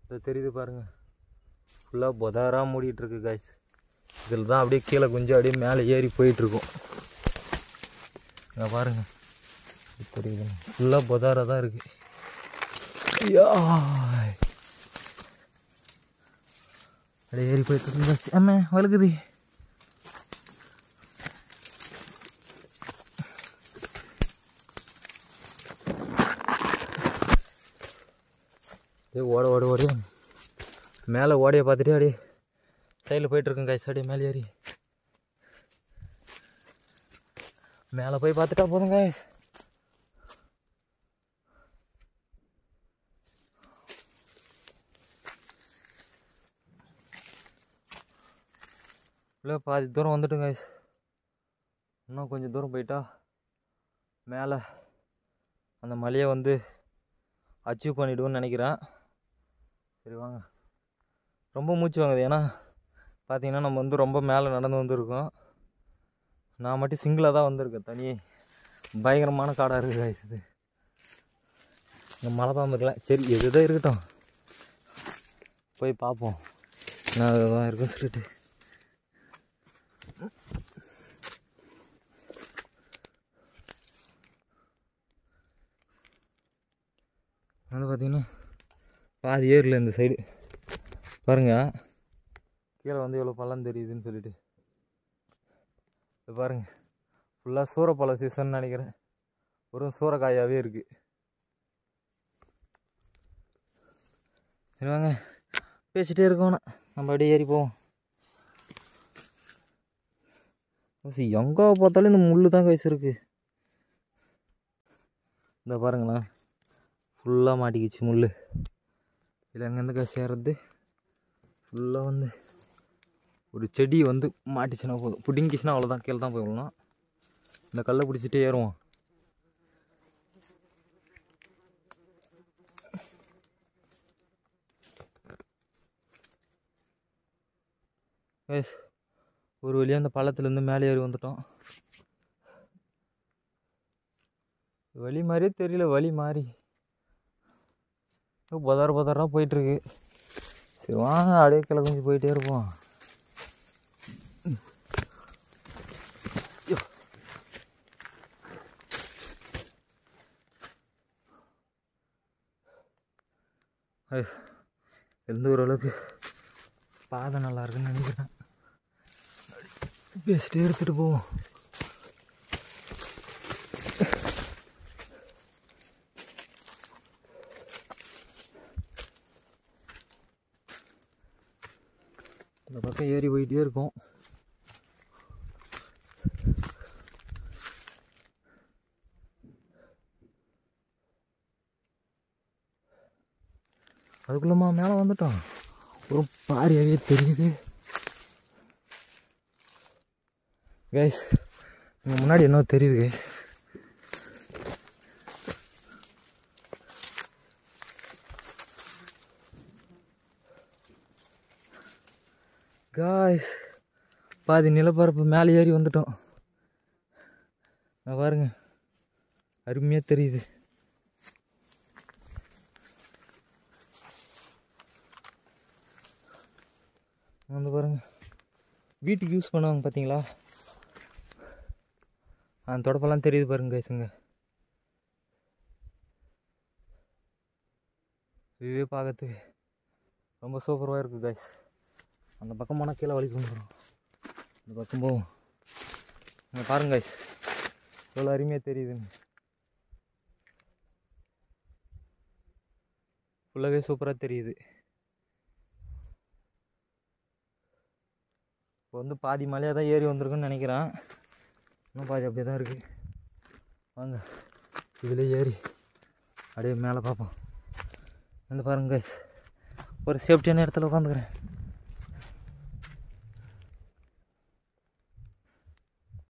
இது தெரியுது பாருங்க ஃபுல்லாக புதாராக மூடிட்டு இருக்கு காய்ஸ் இதில் தான் அப்படியே கீழே கொஞ்சம் அப்படியே மேலே ஏறி போயிட்டுருக்கும் இங்கே பாருங்க இது தெரியுது ஃபுல்லாக புதாராக தான் இருக்குது அப்படியே ஏறி போயிட்டு இருக்கு ஆமா வழுக்குது ஏ ஓட ஓட ஓடி மேலே ஓடைய பார்த்துட்டு அப்படியே சைடில் போயிட்டுருக்கேன் காய்ஸ் அப்படியே மேலே ஏறி மேலே போய் பார்த்துட்டா போதும் காய்ஸ் இல்லை பாதி தூரம் வந்துட்டோம் காய்ஸ் இன்னும் கொஞ்சம் தூரம் போயிட்டா மேலே அந்த மலையை வந்து அச்சீவ் பண்ணிவிடுவோன்னு நினைக்கிறேன் சரி வாங்க ரொம்ப மூச்சு வாங்குது ஏன்னா பார்த்தீங்கன்னா நம்ம வந்து ரொம்ப மேலே நடந்து வந்திருக்கோம் நான் மட்டும் சிங்கிளாக தான் வந்திருக்கேன் தனி பயங்கரமான காடாக இருக்குது guys இது இங்கே மலை பாம்பு இருக்கலாம் சரி எதுதான் இருக்கட்டும் போய் பார்ப்போம் என்ன தான் இருக்குன்னு சொல்லிட்டு வந்து பார்த்தீங்கன்னா பாதி ஏரில் இந்த சைடு பாருங்க கீழே வந்து எவ்வளோ பள்ளம் தெரியுதுன்னு சொல்லிட்டு இது பாருங்க ஃபுல்லாக சூறப்பழ சீசன் நினைக்கிறேன் ஒரு சூறக்காயாகவே இருக்குது சரி வாங்க பேசிட்டே இருக்கோம் நம்ம அப்படியே ஏறி போவோம் எங்கே பார்த்தாலும் இந்த முள் தான் கைஸ் இருக்கு இந்த பாருங்களேன் ஃபுல்லாக மாட்டிக்கிச்சு முள் இதில் எங்கேருந்து காசு ஏறுறது ஃபுல்லாக வந்து ஒரு செடி வந்து மாட்டிச்சுன்னா போதும் பிடிங்கிச்சுன்னா அவ்வளோதான் கீழே தான் போய் விடணும் இந்த கல்லை பிடிச்சிட்டே ஏறுவோம் எஸ் ஒரு வழியாக அந்த பள்ளத்துலேருந்து மேலே ஏறி வந்துட்டோம் வழி மாதிரியே தெரியல வழி மாறி புதற புதறாக போயிட்டுருக்கு சரி வாங்க அப்படியே கிளை கொஞ்சம் போயிட்டே இருப்போம் ஐயோ. ஐயோ. இருந்து ஓரளவுக்கு பாதை நல்லா இருக்குன்னு நினைக்கிறேன் பேசிட்டே எடுத்துகிட்டு போவோம் இந்த பக்கம் ஏறி போயிட்டே இருக்கும் அதுக்குள்ளமா மேலே வந்துட்டோம் ஒரு பாரியாகவே தெரியுது கைஸ் இங்கே முன்னாடி என்ன தெரியுது கைஸ் காய்ஸ் பாதி நிலப்பரப்பு மேலே ஏறி வந்துட்டோம் இங்க பாருங்க அருமையாக தெரியுது வந்து பாருங்க வீட்டுக்கு யூஸ் பண்ணுவாங்க பார்த்தீங்களா அந்த தொடப்பெல்லாம் தெரியுது பாருங்க கைஸுங்க இதுவே பார்க்கறதுக்கு ரொம்ப சூப்பராக இருக்குது கைஸ் அந்த பக்கம் போனால் கீழே வலிக்கு வந்துடும் அந்த பக்கம் போவோம் இங்கே பாருங்க கைஸ் எவ்வளோ அருமையாக தெரியுதுன்னு ஃபுல்லாகவே சூப்பராக தெரியுது இப்போ வந்து பாதி மலையாக தான் ஏறி வந்திருக்குன்னு நினைக்கிறேன் இன்னும் பாதி அப்படியே தான் இருக்குது வாங்க இதில் ஏறி அப்படியே மேலே பார்ப்போம் வந்து பாருங்க guys. ஒரு சேஃப்டியான இடத்துல உட்காந்துக்கிறேன்